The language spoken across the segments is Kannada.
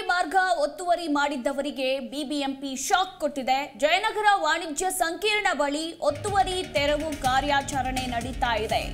ಮಾರ್ಗ ಒತ್ತುವರಿ ಮಾಡಿದ್ದವರಿಗೆ ಬಿಬಿಎಂಪಿ ಶಾಕ್ ಕೊಟ್ಟಿದೆ ಜಯನಗರ ವಾಣಿಜ್ಯ ಸಂಕೀರ್ಣ ಬಳಿ ಒತ್ತುವರಿ ತೆರವು ಕಾರ್ಯಾಚರಣೆ ನಡೀತಾ ಇದೆ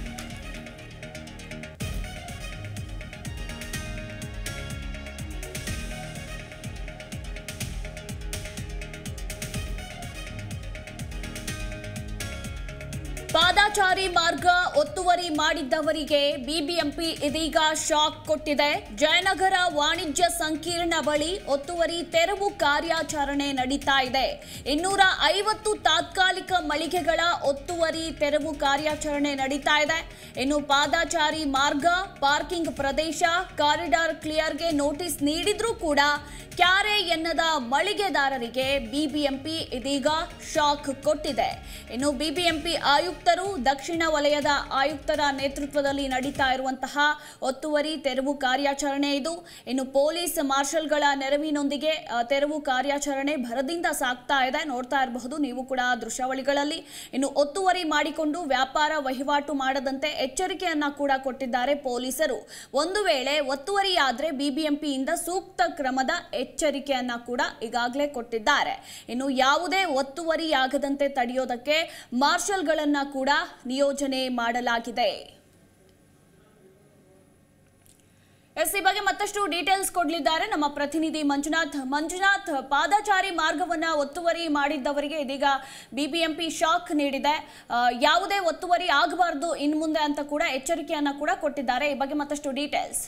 ಪಾದಾಚಾರಿ ಮಾರ್ಗ ಒತ್ತುವರಿ ಮಾಡಿದ್ದವರಿಗೆ ಬಿಬಿಎಂಪಿ ಇದೀಗ ಶಾಕ್ ಕೊಟ್ಟಿದೆ ಜಯನಗರ ವಾಣಿಜ್ಯ ಸಂಕೀರ್ಣ ಬಳಿ ಒತ್ತುವರಿ ತೆರವು ಕಾರ್ಯಾಚರಣೆ ನಡೀತಾ ಇದೆ ಇನ್ನೂರ ಐವತ್ತು ತಾತ್ಕಾಲಿಕ ಮಳಿಗೆಗಳ ಒತ್ತುವರಿ ತೆರವು ಕಾರ್ಯಾಚರಣೆ ನಡೀತಾ ಇದೆ ಇನ್ನು ಪಾದಾಚಾರಿ ಮಾರ್ಗ ಪಾರ್ಕಿಂಗ್ ಪ್ರದೇಶ ಕಾರಿಡಾರ್ ಕ್ಲಿಯರ್ಗೆ ನೋಟಿಸ್ ನೀಡಿದ್ರೂ ಕೂಡ ಕ್ಯಾರೆ ಎನ್ನದ ಮಳಿಗೆದಾರರಿಗೆ ಬಿಬಿಎಂಪಿ ಇದೀಗ ಶಾಕ್ ಕೊಟ್ಟಿದೆ ಇನ್ನು ಬಿಬಿಎಂಪಿ ಆಯುಕ್ತರು ದಕ್ಷಿಣ ವಲಯದ ಆಯುಕ್ತರ ನೇತೃತ್ವದಲ್ಲಿ ನಡೀತಾ ಇರುವಂತಹ ಒತ್ತುವರಿ ತೆರವು ಕಾರ್ಯಾಚರಣೆ ಇದು ಇನ್ನು ಪೊಲೀಸ್ ಮಾರ್ಷಲ್ಗಳ ನೆರವಿನೊಂದಿಗೆ ಆ, ತೆರವು ಕಾರ್ಯಾಚರಣೆ ಭರದಿಂದ ಸಾಗ್ತಾ ಇದೆ ನೋಡ್ತಾ ಇರಬಹುದು ನೀವು ಕೂಡ ದೃಶ್ಯಾವಳಿಗಳಲ್ಲಿ ಇನ್ನು ಒತ್ತುವರಿ ಮಾಡಿಕೊಂಡು ವ್ಯಾಪಾರ ವಹಿವಾಟು ಮಾಡದಂತೆ ಎಚ್ಚರಿಕೆಯನ್ನ ಕೂಡ ಕೊಟ್ಟಿದ್ದಾರೆ ಪೊಲೀಸರು ಒಂದು ವೇಳೆ ಒತ್ತುವರಿಯಾದ್ರೆ ಬಿಬಿಎಂಪಿಯಿಂದ ಸೂಕ್ತ ಕ್ರಮದ ಎಚ್ಚರಿಕೆಯನ್ನ ಕೂಡ ಈಗಾಗಲೇ ಕೊಟ್ಟಿದ್ದಾರೆ ಇನ್ನು ಯಾವುದೇ ಒತ್ತುವರಿಯಾಗದಂತೆ ತಡೆಯೋದಕ್ಕೆ ಮಾರ್ಷಲ್ಗಳನ್ನ ಕೂಡ ನಿಯೋಜನೆ ಮಾಡಲಾಗಿದೆ ಎಸ್ ಈ ಬಗ್ಗೆ ಮತ್ತಷ್ಟು ಡೀಟೇಲ್ಸ್ ಕೊಡಲಿದ್ದಾರೆ ನಮ್ಮ ಪ್ರತಿನಿಧಿ ಮಂಜುನಾಥ್ ಮಂಜುನಾಥ್ ಪಾದಚಾರಿ ಮಾರ್ಗವನ್ನ ಒತ್ತುವರಿ ಮಾಡಿದ್ದವರಿಗೆ ಇದೀಗ ಬಿಬಿಎಂಪಿ ಶಾಕ್ ನೀಡಿದೆ ಆ, ಯಾವುದೇ ಒತ್ತುವರಿ ಆಗಬಾರ್ದು ಇನ್ನು ಮುಂದೆ ಅಂತ ಕೂಡ ಎಚ್ಚರಿಕೆಯನ್ನ ಕೂಡ ಕೊಟ್ಟಿದ್ದಾರೆ ಈ ಬಗ್ಗೆ ಮತ್ತಷ್ಟು ಡೀಟೇಲ್ಸ್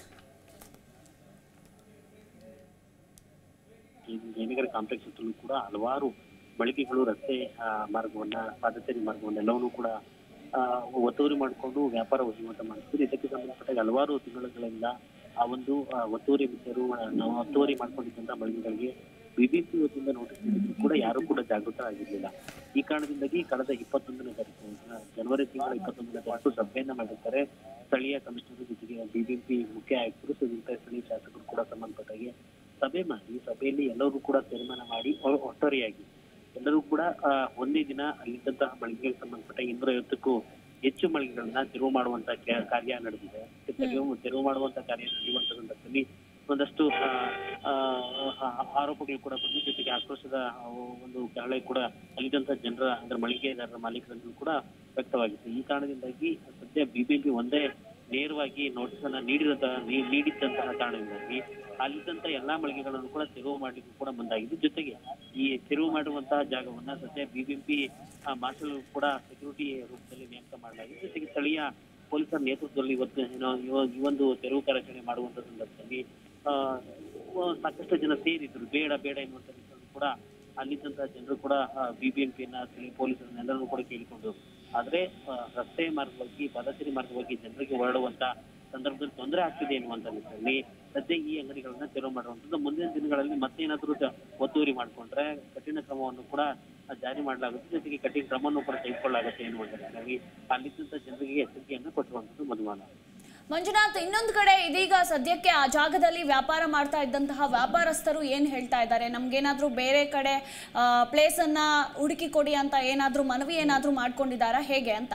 ಈ ಜಯನಗರ ಕಾಂಪ್ಲೆಕ್ಸ್ ಸುತ್ತಲೂ ಕೂಡ ಹಲವಾರು ಮಳಿಗೆಗಳು ರಸ್ತೆ ಆ, ಮಾರ್ಗವನ್ನ ಪಾದಚಾರಿ ಮಾರ್ಗವನ್ನ ಎಲ್ಲವನ್ನೂ ಕೂಡ ಆ, ಒತ್ತುವರಿ ಮಾಡಿಕೊಂಡು ವ್ಯಾಪಾರ ವಹಿವಾಟು ಮಾಡ್ತಿದ್ರು ಇದಕ್ಕೆ ಸಂಬಂಧಪಟ್ಟ ಹಲವಾರು ತಿಂಗಳುಗಳಿಂದ ಆ ಒಂದು ಆ, ಒತ್ತುವರಿ ತೆರವು ನಾವು ಒತ್ತುವರಿ ಮಾಡ್ಕೊಂಡಿದ್ದಂತ ಮಳಿಗೆಗಳಿಗೆ ಬಿಬಿಸಿ ವತಿಯಿಂದ ನೋಟಿಸ್ ನೀಡಿದ್ರು ಕೂಡ ಯಾರು ಕೂಡ ಜಾಗೃತರಾಗಿರ್ಲಿಲ್ಲ ಈ ಕಾರಣದಿಂದಾಗಿ ಕಳೆದ ಇಪ್ಪತ್ತೊಂದನೇ ತಾರೀಕು ಆ, ಜನವರಿ ತಿಂಗಳ ಇಪ್ಪತ್ತೊಂದನೇ ತಾರೀಕು ಸಭೆಯನ್ನ ಮಾಡಿರ್ತಾರೆ ಸ್ಥಳೀಯ ಕಮಿಷನರ್ ಜೊತೆಗೆ ಬಿಬಿಎಂಪಿ ಮುಖ್ಯ ಆಯುಕ್ತರು ಸುಜಿತ ಸ್ಥಳೀಯ ಶಾಸಕರು ಕೂಡ ಸಂಬಂಧಪಟ್ಟಾಗೆ ಸಭೆ ಮಾಡಿ ಸಭೆಯಲ್ಲಿ ಎಲ್ಲರೂ ಕೂಡ ತೀರ್ಮಾನ ಮಾಡಿ ಒ- ಒಟ್ಟಾರೆಯಾಗಿ ಎಲ್ಲರೂ ಕೂಡ ಆ, ಒಂದೇ ದಿನ ಅಲ್ಲಿದ್ದಂತಹ ಮಳಿಗೆಗೆ ಸಂಬಂಧಪಟ್ಟ ಇನ್ನೂರ ಐವತ್ತಕ್ಕೂ ಹೆಚ್ಚು ಮಳಿಗೆಗಳನ್ನ ತೆರವು ಮಾಡುವಂತ ಕೆ- ಕಾರ್ಯ ನಡೆದಿದೆ ತೆರವು ತೆರವು ಮಾಡುವಂತ ಕಾರ್ಯ ನಡೆಯುವಂತ ಸಂದರ್ಭದಲ್ಲಿ ಒಂದಷ್ಟು ಆ, ಆ, ಆ- ಆರೋಪಗಳು ಕೂಡ ಬಂದು ಜೊತೆಗೆ ಆಕ್ರೋಶದ ಆ, ಒಂದು ಕಹಳೆ ಕೂಡ ಅಲ್ಲಿದ್ದಂತ ಜನರ ಅಂದ್ರೆ ಮಳಿಗೆದಾರರ ಮಾಲೀಕರನ್ನು ಕೂಡ ವ್ಯಕ್ತವಾಗಿತ್ತು ಈ ಕಾರಣದಿಂದಾಗಿ ಸದ್ಯ ಬಿಬಿಎಂಪಿ ಒಂದೇ ನೇರವಾಗಿ ನೋಟಿಸ್ ಅನ್ನ ನೀಡಿರದ ನೀ- ನೀಡಿದ್ದಂತಹ ಕಾರಣದಿಂದಾಗಿ ಅಲ್ಲಿದ್ದಂತ ಎಲ್ಲಾ ಮಳಿಗೆಗಳನ್ನು ಕೂಡ ತೆರವು ಮಾಡ್ಲಿಕ್ಕೂ ಕೂಡ ಮುಂದಾಗಿದೆ ಜೊತೆಗೆ ಈ ತೆರವು ಮಾಡುವಂತಹ ಜಾಗವನ್ನ ಸದ್ಯ ಬಿಬಿಎಂಪಿ ಮಾರ್ಷಲ್ ಕೂಡ ಸೆಕ್ಯೂರಿಟಿ ರೂಪದಲ್ಲಿ ನೇಮಕ ಮಾಡಲಾಗಿದೆ ಜೊತೆಗೆ ಸ್ಥಳೀಯ ಪೊಲೀಸರ ನೇತೃತ್ವದಲ್ಲಿ ಇವತ್ತು ಏನೋ ಇವ- ಈ ಒಂದು ತೆರವು ಕಾರ್ಯಾಚರಣೆ ಮಾಡುವಂತ ಸಂದರ್ಭದಲ್ಲಿ ಆ, ಸಾಕಷ್ಟು ಜನ ಸೇರಿದ್ರು ಬೇಡ ಬೇಡ ಎನ್ನುವಂತ ನಿಟ್ಟಿನಲ್ಲಿ ಕೂಡ ಅಲ್ಲಿದ್ದಂತಹ ಜನರು ಕೂಡ ಬಿಬಿಎಂಪಿಯನ್ನ ಸ್ಥಳೀಯ ಪೊಲೀಸರನ್ನೆಲ್ಲರನ್ನು ಕೂಡ ಕೇಳಿಕೊಂಡು ಆದ್ರೆ ಆ, ರಸ್ತೆ ಮಾರ್ಗವಾಗಿ ಪಾದಚಾರಿ ಮಾರ್ಗವಾಗಿ ಜನರಿಗೆ ಹೊರಡುವಂತ ಸಂದರ್ಭದಲ್ಲಿ ತೊಂದರೆ ಆಗ್ತಿದೆ ಎನ್ನುವಂತ ನಿಟ್ಟಿನಲ್ಲಿ ಸದ್ಯ ಈ ಅಂಗಡಿಗಳನ್ನ ತೆರವು ಮಾಡುವಂತದ್ದು ಮುಂದಿನ ದಿನಗಳಲ್ಲಿ ಮತ್ತೇನಾದ್ರೂ ತ- ಒತ್ತುವರಿ ಮಾಡ್ಕೊಂಡ್ರೆ ಕಠಿಣ ಕ್ರಮವನ್ನು ಕೂಡ ಜಾರಿ ಮಾಡಲಾಗುತ್ತೆ ಜೊತೆಗೆ ಕಠಿಣ ಕ್ರಮವನ್ನು ಕೂಡ ತೆಗೆದುಕೊಳ್ಳಲಾಗುತ್ತೆ ಎನ್ನುವಂತ ನಿಟ್ಟಿನಲ್ಲಿ ಅಲ್ಲಿದ್ದಂತ ಜನರಿಗೆ ಎಚ್ಚರಿಕೆಯನ್ನು ಕೊಟ್ಟಿರುವಂತದ್ದು ಮಧುಮಾನ ಮಂಜುನಾಥ್ ಇನ್ನೊಂದು ಕಡೆ ಇದೀಗ ಸದ್ಯಕ್ಕೆ ಆ ಜಾಗದಲ್ಲಿ ವ್ಯಾಪಾರ ಮಾಡ್ತಾ ಇದ್ದಂತಹ ವ್ಯಾಪಾರಸ್ಥರು ಏನ್ ಹೇಳ್ತಾ ಇದ್ದಾರೆ ನಮ್ಗೇನಾದ್ರೂ ಬೇರೆ ಕಡೆ ಪ್ಲೇಸ್ ಅನ್ನ ಹುಡುಕಿ ಕೊಡಿ ಅಂತ ಏನಾದ್ರೂ ಮನವಿ ಏನಾದ್ರೂ ಮಾಡ್ಕೊಂಡಿದ್ದಾರಾ ಹೇಗೆ ಅಂತ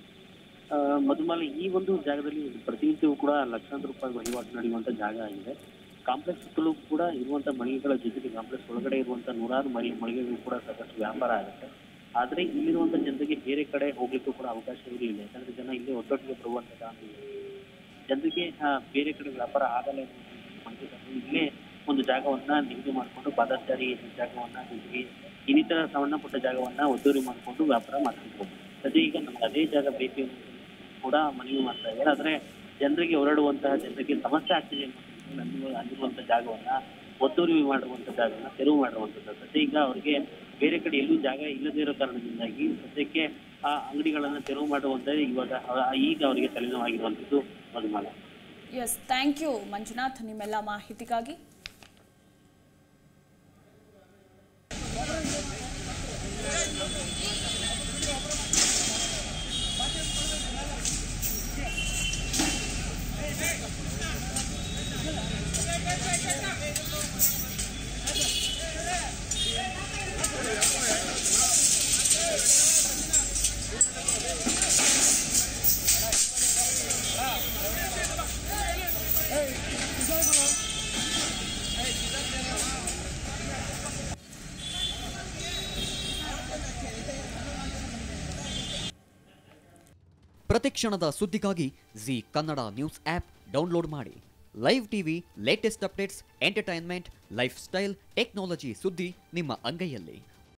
ಆ, ಮಧುಮಾಲ ಈ ಒಂದು ಜಾಗದಲ್ಲಿ ಪ್ರತಿನಿತ್ಯವೂ ಕೂಡ ಲಕ್ಷಾಂತರ ರೂಪಾಯಿ ವಹಿವಾಟು ನಡೆಯುವಂತ ಜಾಗ ಆಗಿದೆ ಕಾಂಪ್ಲೆಕ್ಸ್ ಸುತ್ತಲೂ ಕೂಡ ಇರುವಂತ ಮಳಿಗೆಗಳ ಜೊತೆಗೆ ಕಾಂಪ್ಲೆಕ್ಸ್ ಒಳಗಡೆ ಇರುವಂತ ನೂರಾರು ಮಳಿ ಮಳಿಗೆಗಳು ಕೂಡ ಸಾಕಷ್ಟು ವ್ಯಾಪಾರ ಆಗುತ್ತೆ ಆದ್ರೆ ಇಲ್ಲಿರುವಂತ ಜನರಿಗೆ ಬೇರೆ ಕಡೆ ಹೋಗ್ಲಿಕ್ಕೂ ಕೂಡ ಅವಕಾಶ ಇರಲಿಲ್ಲ ಯಾಕಂದ್ರೆ ಜನ ಇಲ್ಲಿ ಒಟ್ಟೊಟ್ಟಿಗೆ ಬರುವಂತ ಕಾರಣ ಜನರಿಗೆ ಆ, ಬೇರೆ ಕಡೆ ವ್ಯಾಪಾರ ಆಗಲ್ಲ ಎನ್ನುವಂತ ಮಳಿಗೆದಾರರು ಇಲ್ಲೇ ಒಂದು ಜಾಗವನ್ನ ನಿಗದಿ ಮಾಡಿಕೊಂಡು ಪಾದಚಾರಿ ಜಾಗವನ್ನ ಜೊತೆಗೆ ಇನ್ನಿತರ ಸಣ್ಣ ಪುಟ್ಟ ಜಾಗವನ್ನ ಒತ್ತುವರಿ ಮಾಡಿಕೊಂಡು ವ್ಯಾಪಾರ ಮಾಡ್ತಿದ್ರು ಸದ್ಯ ಈಗ ನಮ್ಗೆ ಅದೇ ಜಾಗ ಬೇಕು ಎನ್ನುವಂಥದ್ದು ಕೂಡ ಮನವಿ ಮಾಡ್ತಾ ಇದ್ದಾರೆ ಆದ್ರೆ ಜನರಿಗೆ ಹೊರಡುವಂತಹ ಜನರಿಗೆ ಸಮಸ್ಯೆ ಆಗ್ತಿದೆ ಅನ್ನುವಂಥದ್ದು ಅಲ್ಲಿ ಅಲ್ಲಿರುವಂತ ಜಾಗವನ್ನ ಒತ್ತುವರಿ ಮಾಡುವಂತ ಜಾಗವನ್ನ ತೆರವು ಮಾಡುವಂಥದ್ದು ಸದ್ಯ ಈಗ ಅವರಿಗೆ ಬೇರೆ ಕಡೆ ಎಲ್ಲೂ ಜಾಗ ಇಲ್ಲದೇ ಇರೋ ಕಾರಣದಿಂದಾಗಿ ಸದ್ಯಕ್ಕೆ ಆ ಅಂಗಡಿಗಳನ್ನ ತೆರವು ಮಾಡುವಂತ ಇವಾಗ ಅವ- ಈಗ ಅವರಿಗೆ ತಲೆನೋವಾಗಿರುವಂತದ್ದು Madhumala yes thank you Manjunath ನಿಮ್ಮೆಲ್ಲ ಮಾಹಿತಿಗಾಗಿ ಪ್ರತಿಕ್ಷಣದ ಸುದ್ದಿಗಾಗಿ Zee Kannada news app download ಮಾಡಿ live TV latest updates entertainment lifestyle technology ಸುದ್ದಿ ನಿಮ್ಮ ಅಂಗೈಯಲ್ಲಿ